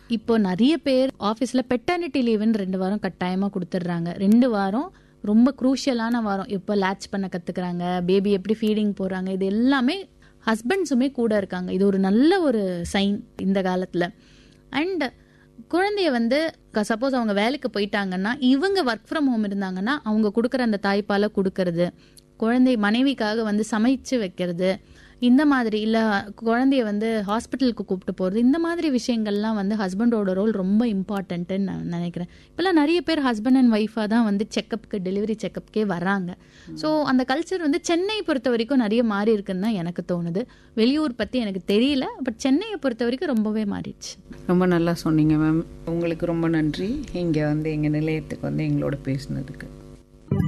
இப்போ நிறைய பேர் ஆஃபீஸில் பெட்டர்னிட்டி லீவுன்னு ரெண்டு வாரம் கட்டாயமாக கொடுத்துட்றாங்க ரெண்டு வாரம் ரொம்ப குரூஷியலான வாரம் இப்போ லேட்ச் பண்ண கற்றுக்குறாங்க பேபி எப்படி ஃபீடிங் போடுறாங்க இது எல்லாமே ஹஸ்பண்ட்ஸுமே கூட இருக்காங்க இது ஒரு நல்ல ஒரு சைன் இந்த காலத்தில் அண்ட் குழந்தைய வந்து சப்போஸ் அவங்க வேலைக்கு போயிட்டாங்கன்னா இவங்க ஒர்க் ஃப்ரம் ஹோம் இருந்தாங்கன்னா அவங்க கொடுக்குற அந்த தாய்ப்பாலை கொடுக்கறது குழந்தை மனைவிக்காக வந்து சமைச்சு வைக்கிறது இந்த மாதிரி இல்லை குழந்தைய வந்து ஹாஸ்பிட்டலுக்கு கூப்பிட்டு போகிறது இந்த மாதிரி விஷயங்கள்லாம் வந்து ஹஸ்பண்டோட ரோல் ரொம்ப இம்பார்ட்டன்ட்டுன்னு நான் நினைக்கிறேன் இப்போல்லாம் நிறைய பேர் ஹஸ்பண்ட் அண்ட் ஒய்ஃபாக தான் வந்து செக்கப்புக்கு டெலிவரி செக்கப்புக்கே வராங்க ஸோ அந்த கல்ச்சர் வந்து சென்னை பொறுத்த வரைக்கும் நிறைய மாறி இருக்குன்னு தான் எனக்கு தோணுது வெளியூர் பற்றி எனக்கு தெரியல பட் சென்னையை பொறுத்த வரைக்கும் ரொம்பவே மாறிடுச்சு ரொம்ப நல்லா சொன்னீங்க மேம் உங்களுக்கு ரொம்ப நன்றி இங்கே வந்து எங்கள் நிலையத்துக்கு வந்து எங்களோட பேசினதுக்கு